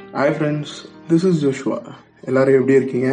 hi friends this is Joshua எல்லாரும் எப்படி இருக்கீங்க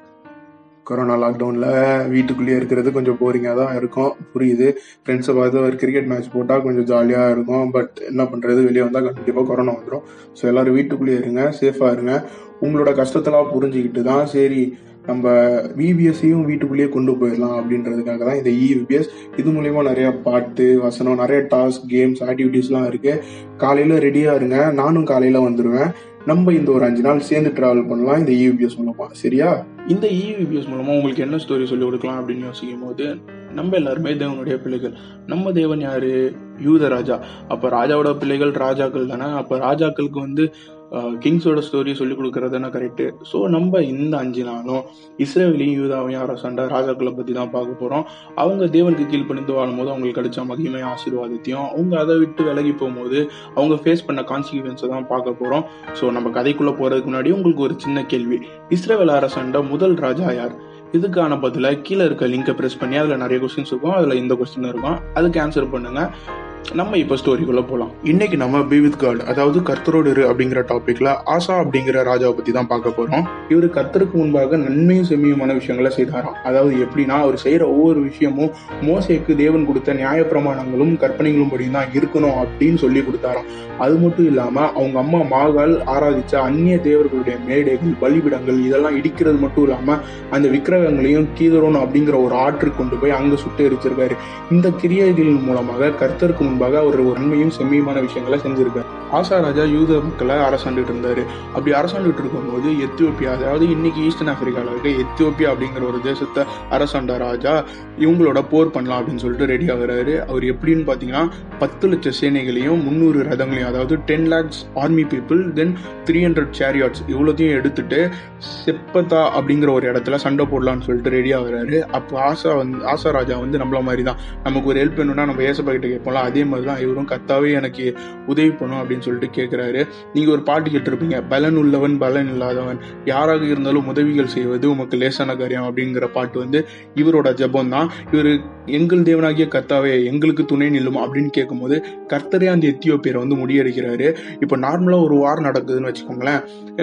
கொரோனா லாக்டவுனில் வீட்டுக்குள்ளேயே இருக்கிறது கொஞ்சம் போரிங்காக தான் இருக்கும் புரியுது ஃப்ரெண்ட்ஸை பார்த்து ஒரு கிரிக்கெட் மேட்ச் போட்டால் கொஞ்சம் ஜாலியாக இருக்கும் பட் என்ன பண்ணுறது வெளியே வந்தால் கண்டிப்பாக கொரோனா வந்துடும் ஸோ எல்லாரும் வீட்டுக்குள்ளேயே இருங்க சேஃபாக இருங்க உங்களோட கஷ்டத்தெல்லாம் புரிஞ்சுக்கிட்டு தான் சரி நம்ம விபிஎஸ்ஸையும் வீட்டுக்குள்ளேயே கொண்டு போயிடலாம் அப்படின்றதுக்காக தான் இந்த இவிபிஎஸ் இது மூலயமா நிறைய பாட்டு வசனம் நிறைய டாஸ்க் கேம்ஸ் ஆக்டிவிட்டீஸ்லாம் இருக்கு காலையில் ரெடியாக இருங்க நானும் காலையில் வந்துடுவேன் நம்ம இந்த ஒரு அஞ்சு நாள் சேர்ந்து டிராவல் பண்ணலாம் இந்த இவிபிஎஸ் மூலமா சரியா இந்த இவிபிஎஸ் மூலமா உங்களுக்கு என்ன ஸ்டோரி சொல்லிக் கொடுக்கலாம் அப்படின்னு யோசிக்கும் போது நம்ம எல்லாருமே தேவனுடைய பிள்ளைகள் நம்ம தேவன் யாரு யூத ராஜா அப்ப ராஜாவோட பிள்ளைகள் ராஜாக்கள் தானே அப்ப ராஜாக்களுக்கு வந்து கிங்ஸோட ஸ்டோரி சொல்லி கொடுக்கறது தானே கரெக்டு ஸோ நம்ம இந்த அஞ்சு நாளும் இஸ்ரேலையும் யூதாவையும் அரசாண்டா ராஜாக்களை பத்தி தான் பார்க்க போறோம் அவங்க தேவனுக்கு கீழ்ப்பணிந்து வாழும்போது அவங்களுக்கு கிடைச்ச மகிமை ஆசீர்வாதத்தையும் அவங்க அதை விட்டு விலகி போகும்போது அவங்க ஃபேஸ் பண்ண கான்சிக்வன்ஸை தான் பார்க்க போறோம் ஸோ நம்ம கதைக்குள்ள போறதுக்கு முன்னாடி உங்களுக்கு ஒரு சின்ன கேள்வி இஸ்ரேல் அரசாண்ட முதல் ராஜா யார் இதுக்கான பதில கீழே இருக்க லிங்கை பிரஸ் பண்ணி அதில் நிறைய கொஸ்டின்ஸ் இருக்கும் அதில் இந்த கொஸ்டின் இருக்கும் அதுக்கு ஆன்சர் பண்ணுங்க நம்ம இப்போ ஸ்டோரிக்குள்ள போகலாம் இன்னைக்கு நம்ம பி வித் காட் அதாவது கர்த்தரோடு இரு அப்படிங்கிற டாபிக்ல ஆசா அப்படிங்கிற ராஜாவை பத்தி தான் பார்க்க போறோம் இவர் கர்த்தருக்கு முன்பாக நன்மையும் செம்மியுமான விஷயங்களை செய்தாராம் அதாவது எப்படின்னா அவர் செய்யற ஒவ்வொரு விஷயமும் மோசைக்கு தேவன் கொடுத்த நியாய பிரமாணங்களும் கற்பனைகளும் படி தான் இருக்கணும் அப்படின்னு சொல்லி கொடுத்தாராம் அது மட்டும் இல்லாம அவங்க அம்மா மாகால் ஆராதிச்ச அந்நிய தேவர்களுடைய மேடைகள் பலிபிடங்கள் இதெல்லாம் இடிக்கிறது மட்டும் இல்லாம அந்த விக்கிரகங்களையும் கீதரோன் அப்படிங்கிற ஒரு ஆற்று கொண்டு போய் அங்க சுட்டு எரிச்சிருக்காரு இந்த கிரியைகளின் மூலமாக கர்த்தருக்கு முன்பாக அவர் ஒரு நன்மையும் செம்மியுமான விஷயங்களை செஞ்சிருக்காரு ஆசா ராஜா யூத மக்களை அரசாண்டுட்டு இருந்தாரு அப்படி அரசாண்டுட்டு இருக்கும்போது எத்தியோப்பியா அதாவது இன்னைக்கு ஈஸ்டர்ன் ஆப்பிரிக்காவில் இருக்க எத்தியோப்பியா அப்படிங்கிற ஒரு தேசத்தை அரசாண்ட ராஜா இவங்களோட போர் பண்ணலாம் அப்படின்னு சொல்லிட்டு ரெடி ஆகுறாரு அவர் எப்படின்னு பாத்தீங்கன்னா பத்து லட்சம் சேனைகளையும் முந்நூறு ரதங்களையும் அதாவது ten lakhs army people then three hundred chariots இவ்வளோத்தையும் எடுத்துட்டு செப்பத்தா அப்படிங்கிற ஒரு இடத்துல சண்டை போடலாம்னு சொல்லிட்டு ரெடி ஆகுறாரு அப்போ ஆசா வந்து ஆசா ராஜா வந்து நம்மள மாதிரி தான் நமக்கு ஒரு ஹெல்ப் வேணும்னா நம்ம ஏசப்பா கிட்ட கேட்போம்ல அதே மாதிரி தான் இவரும் கத்தாவே எனக்கு உதவி பண்ணும் அப்படின்னு சொல்லிட்டு கேட்குறாரு நீங்கள் ஒரு பாட்டு கேட்டிருப்பீங்க பலன் உள்ளவன் பலன் இல்லாதவன் யாராக இருந்தாலும் உதவிகள் செய்வது உமக்கு லேசான காரியம் அப்படிங்கிற பாட்டு வந்து இவரோட ஜபம் தான் இவர் எங்கள் தேவனாகிய கர்த்தாவே எங்களுக்கு துணை நில்லும் அப்படின்னு கேட்கும்போது கர்த்தரே அந்த எத்தியோப்பியரை வந்து முடியடிக்கிறாரு இப்போ நார்மலாக ஒரு வார் நடக்குதுன்னு வச்சுக்கோங்களேன்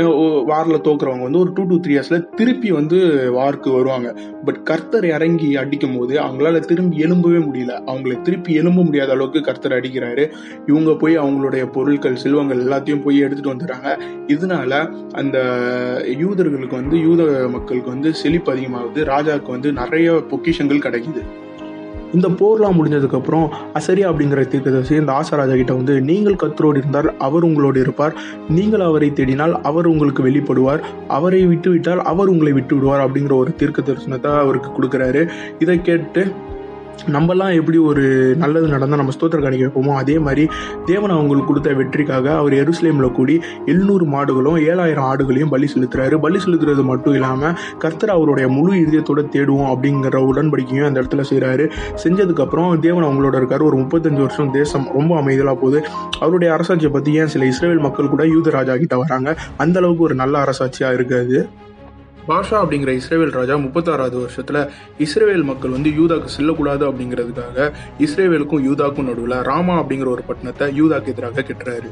வாரில் தோக்குறவங்க வந்து ஒரு டூ டூ த்ரீ இயர்ஸில் திருப்பி வந்து வார்க்கு வருவாங்க பட் கர்த்தர் இறங்கி அடிக்கும் போது அவங்களால திரும்பி எழும்பவே முடியல அவங்கள திருப்பி எழும்ப முடியாத அளவுக்கு கர்த்தர் அடிக்கிறாரு இவங்க போய் அவங்களுடைய பொருட்கள் செல்வங்கள் எல்லாத்தையும் போய் எடுத்துட்டு வந்துடுறாங்க இதனால அந்த யூதர்களுக்கு வந்து யூத மக்களுக்கு வந்து செழிப்பு அதிகமாகுது ராஜாவுக்கு வந்து நிறைய பொக்கிஷங்கள் கிடைக்குது இந்த போர்லாம் முடிஞ்சதுக்கப்புறம் அசரியா அப்படிங்கிற தீர்க்கதரிசி இந்த ஆசராஜா கிட்ட வந்து நீங்கள் கத்தரோடு இருந்தால் அவர் உங்களோடு இருப்பார் நீங்கள் அவரை தேடினால் அவர் உங்களுக்கு வெளிப்படுவார் அவரை விட்டு விட்டால் அவர் உங்களை விட்டு விடுவார் அப்படிங்கிற ஒரு தீர்க்க தரிசனத்தை அவருக்கு கொடுக்குறாரு இதை கேட்டு நம்மலாம் எப்படி ஒரு நல்லது நடந்தால் நம்ம ஸ்தோத்திர காணிக்க வைப்போமோ அதே மாதிரி தேவன் அவங்களுக்கு கொடுத்த வெற்றிக்காக அவர் எருசலேமில் கூடி எழுநூறு மாடுகளும் ஏழாயிரம் ஆடுகளையும் பலி செலுத்துறாரு பலி செலுத்துறது மட்டும் இல்லாமல் கர்த்தர் அவருடைய முழு இதயத்தோட தேடுவோம் அப்படிங்கிற உடன்படிக்கையும் அந்த இடத்துல செய்கிறாரு செஞ்சதுக்கப்புறம் தேவன் அவங்களோட இருக்காரு ஒரு முப்பத்தஞ்சு வருஷம் தேசம் ரொம்ப அமைதலாக போகுது அவருடைய அரசாட்சியை பற்றி ஏன் சில இஸ்ரேல் மக்கள் கூட யூத ராஜா கிட்ட வராங்க அந்த அளவுக்கு ஒரு நல்ல அரசாட்சியாக இருக்காது பாஷா அப்படிங்கிற இஸ்ரேவேல் ராஜா முப்பத்தாறாவது வருஷத்துல இஸ்ரேவேல் மக்கள் வந்து யூதாக்கு செல்லக்கூடாது அப்படிங்கிறதுக்காக இஸ்ரேவேலுக்கும் யூதாக்கும் நடுவில் ராமா அப்படிங்கிற ஒரு பட்டணத்தை யூதாக்கு எதிராக கெட்டுறாரு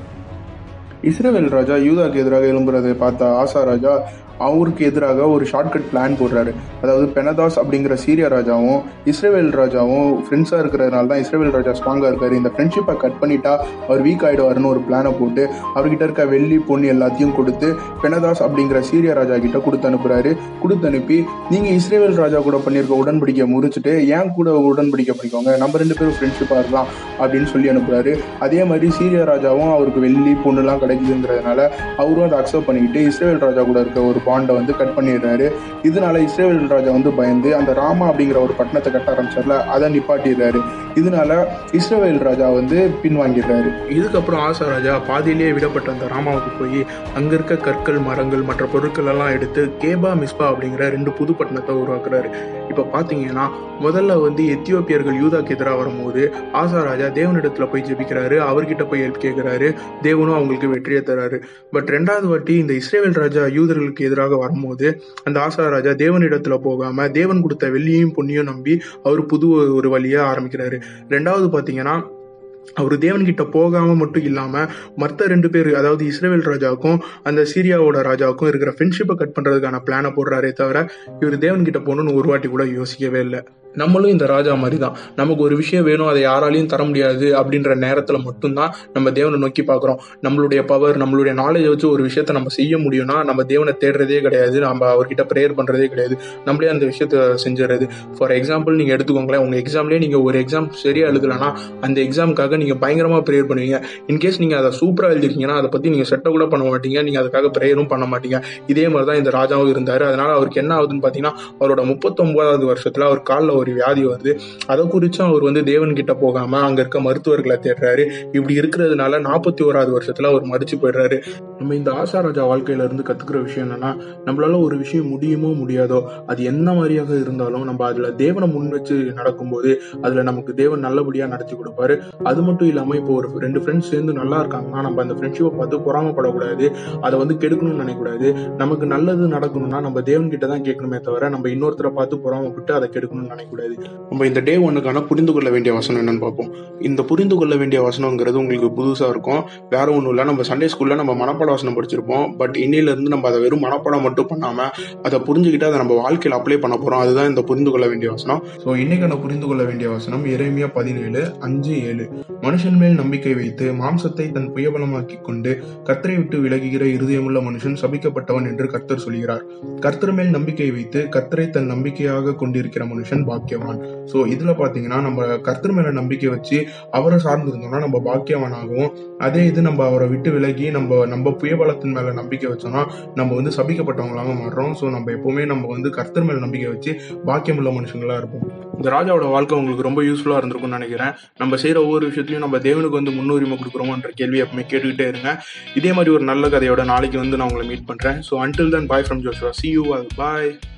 இஸ்ரேவேல் ராஜா யூதாக்கு எதிராக எழும்புறதை பார்த்த ஆசா ராஜா அவருக்கு எதிராக ஒரு ஷார்ட்கட் பிளான் போடுறாரு அதாவது பெனதாஸ் அப்படிங்கிற சீரியா ராஜாவும் இஸ்ரேவேல் ராஜாவும் ஃப்ரெண்ட்ஸாக இருக்கிறதுனால தான் இஸ்ரேவேல் ராஜா ஸ்ட்ராங்காக இருக்காரு இந்த ஃப்ரெண்ட்ஷிப்பை கட் பண்ணிட்டா அவர் வீக் ஆகிடுவாருன்னு ஒரு பிளானை போட்டு அவர்கிட்ட இருக்க வெள்ளி பொண்ணு எல்லாத்தையும் கொடுத்து பெனதாஸ் அப்படிங்கிற சீரியா ராஜா கிட்ட கொடுத்து அனுப்புறாரு கொடுத்து அனுப்பி நீங்கள் இஸ்ரேவேல் ராஜா கூட பண்ணியிருக்க உடன்படிக்கை முறிச்சிட்டு ஏன் கூட உடன்படிக்கை பண்ணிக்கோங்க நம்ம ரெண்டு பேரும் ஃப்ரெண்ட்ஷிப்பாக இருக்கலாம் அப்படின்னு சொல்லி அனுப்புறாரு அதே மாதிரி சீரியா ராஜாவும் அவருக்கு வெள்ளி பொண்ணுலாம் கிடைக்குதுங்கிறதுனால அவரும் அதை அக்செப்ட் பண்ணிக்கிட்டு இஸ்ரேல் ராஜா கூட இருக்க ஒரு பாண்டை வந்து கட் பண்ணிடுறாரு இதனால இஸ்ரேல் ராஜா வந்து பயந்து அந்த ராமா அப்படிங்கிற ஒரு பட்டணத்தை கட்ட ஆரம்பிச்சார்ல அதை நிப்பாட்டிடுறாரு இதனால இஸ்ரேல் ராஜா வந்து பின்வாங்கிடுறாரு இதுக்கப்புறம் ஆசா ராஜா பாதியிலேயே விடப்பட்ட அந்த ராமாவுக்கு போய் அங்க இருக்க கற்கள் மரங்கள் மற்ற பொருட்கள் எல்லாம் எடுத்து கேபா மிஸ்பா அப்படிங்கிற ரெண்டு புது பட்டணத்தை உருவாக்குறாரு இப்ப பாத்தீங்கன்னா முதல்ல வந்து எத்தியோப்பியர்கள் யூதாக்கு எதிராக வரும்போது ஆசா ராஜா தேவனிடத்துல போய் ஜெபிக்கிறாரு அவர்கிட்ட போய் ஹெல்ப் கேட்கிறாரு தேவனும் அவங்களுக்கு வெற்றியை தராரு பட் ரெண்டாவது வாட்டி இந்த இஸ்ரேல் ராஜா யூதர்களுக்கு எதிராக வரும்போது அந்த ஆசா ராஜா தேவனிடத்துல போகாம தேவன் கொடுத்த வெள்ளியும் பொன்னியும் நம்பி அவர் புது ஒரு வழியை ஆரம்பிக்கிறாரு ரெண்டாவது பாத்தீங்கன்னா அவர் தேவன்கிட்ட போகாம மட்டும் இல்லாம மற்ற ரெண்டு பேர் அதாவது இஸ்ரேல் ராஜாவுக்கும் அந்த சீரியாவோட ராஜாவுக்கும் இருக்கிற ஃப்ரெண்ட்ஷிப்பை கட் பண்றதுக்கான பிளானை போடுறாரே தவிர இவர் தேவன்கிட்ட போகணும்னு ஒரு வாட்டி கூட யோசிக்கவே இல்லை நம்மளும் இந்த ராஜா மாதிரி தான் நமக்கு ஒரு விஷயம் வேணும் அதை யாராலையும் தர முடியாது அப்படின்ற நேரத்துல மட்டும்தான் நம்ம தேவனை நோக்கி பார்க்குறோம் நம்மளுடைய பவர் நம்மளுடைய நாலேஜ் வச்சு ஒரு விஷயத்த நம்ம செய்ய முடியும்னா நம்ம தேவனை தேடுறதே கிடையாது நம்ம அவர்கிட்ட ப்ரேயர் பண்றதே கிடையாது நம்மளே அந்த விஷயத்த செஞ்சிடறது ஃபார் எக்ஸாம்பிள் நீங்க எடுத்துக்கோங்களேன் உங்க எக்ஸாம்லேயே நீங்க ஒரு எக்ஸாம் சரியா எழுதலைன்னா அந்த எக்ஸாமுக்காக நீங்க பயங்கரமா ப்ரேயர் பண்ணுவீங்க இன்கேஸ் நீங்க அதை சூப்பரா எழுதிருக்கீங்கன்னா அதை பத்தி நீங்க செட்டை கூட பண்ண மாட்டீங்க நீங்க அதுக்காக ப்ரேயரும் பண்ண மாட்டீங்க இதே மாதிரி தான் இந்த ராஜாவும் இருந்தாரு அதனால அவருக்கு என்ன ஆகுதுன்னு பாத்தீங்கன்னா அவரோட முப்பத்தொன்பதாவது வருஷத்துல அவர் காலில் ஒரு வியாதி வருது அதை குறிச்சும் அவர் வந்து தேவன் கிட்ட போகாம அங்க இருக்க மருத்துவர்களை தேடுறாரு இப்படி இருக்கிறதுனால நாற்பத்தி ஓராவது வருஷத்துல அவர் மறிச்சு போயிடுறாரு நம்ம இந்த ஆசா ராஜா வாழ்க்கையில இருந்து கத்துக்கிற விஷயம் என்னன்னா நம்மளால ஒரு விஷயம் முடியுமோ முடியாதோ அது என்ன மாதிரியாக இருந்தாலும் நம்ம அதுல தேவனை முன் வச்சு நடக்கும்போது அதுல நமக்கு தேவன் நல்லபடியா நடத்தி கொடுப்பாரு அது மட்டும் இல்லாம இப்போ ஒரு ரெண்டு ஃப்ரெண்ட்ஸ் சேர்ந்து நல்லா இருக்காங்கன்னா நம்ம அந்த ஃப்ரெண்ட்ஷிப்பை பார்த்து பொறாமப்படக்கூடாது அதை வந்து கெடுக்கணும்னு நினைக்கக்கூடாது நமக்கு நல்லது நடக்கணும்னா நம்ம தேவன் கிட்ட தான் கேட்கணுமே தவிர நம்ம இன்னொருத்தரை பார்த்து பொறாமப்பட்டு அதை கெடுக்கணும்னு நினைக்கக்கூடாது நம்ம இந்த டே ஒன்னுக்கான புரிந்து கொள்ள வேண்டிய வசனம் என்னன்னு பார்ப்போம் இந்த புரிந்து கொள்ள வேண்டிய வசனங்கிறது உங்களுக்கு புதுசா இருக்கும் வேற ஒன்றும் இல்லை நம்ம சண்டே ஸ்கூல்ல நம்ம மனப்பாட வசனம் படிச்சிருப்போம் பட் இன்னையில இருந்து நம்ம அதை வெறும் மனப்பாடம் மட்டும் பண்ணாம அதை புரிஞ்சுக்கிட்டு அதை நம்ம வாழ்க்கையில் அப்ளை பண்ண போறோம் அதுதான் இந்த புரிந்து கொள்ள வேண்டிய வசனம் ஸோ இன்னைக்கான புரிந்து கொள்ள வேண்டிய வசனம் இறைமையா பதினேழு அஞ்சு ஏழு மனுஷன் மேல் நம்பிக்கை வைத்து மாம்சத்தை தன் புயபலமாக்கி கொண்டு கர்த்தரை விட்டு விலகுகிற இருதயமுள்ள மனுஷன் சபிக்கப்பட்டவன் என்று கர்த்தர் சொல்கிறார் கர்த்தர் மேல் நம்பிக்கை வைத்து கர்த்தரை தன் நம்பிக்கையாக கொண்டிருக்கிற மனுஷன் பாக்கியவான் ஸோ இதுல பாத்தீங்கன்னா நம்ம கர்த்தர் மேல நம்பிக்கை வச்சு அவரை சார்ந்து இருந்தோம்னா நம்ம பாக்கியவானாகவும் அதே இது நம்ம அவரை விட்டு விலகி நம்ம நம்ம புயபலத்தின் மேல நம்பிக்கை வச்சோம்னா நம்ம வந்து சபிக்கப்பட்டவங்களாக மாறுறோம் ஸோ நம்ம எப்பவுமே நம்ம வந்து கர்த்தர் மேல நம்பிக்கை வச்சு பாக்கியமுள்ள மனுஷங்களா இருப்போம் இந்த ராஜாவோட வாழ்க்கை உங்களுக்கு ரொம்ப யூஸ்ஃபுல்லா இருந்திருக்கும்னு நினைக்கிறேன் நம்ம செய்யற ஒவ்வொரு விஷயத்துலயும் நம்ம தேவனுக்கு வந்து முன்னுரிமை கொடுக்குறோமன்ற கேள்வி எப்பவுமே கேட்டுக்கிட்டே இருங்க இதே மாதிரி ஒரு நல்ல கதையோட நாளைக்கு வந்து நான் உங்களை மீட் பண்றேன் so until then bye from Joshua see you bye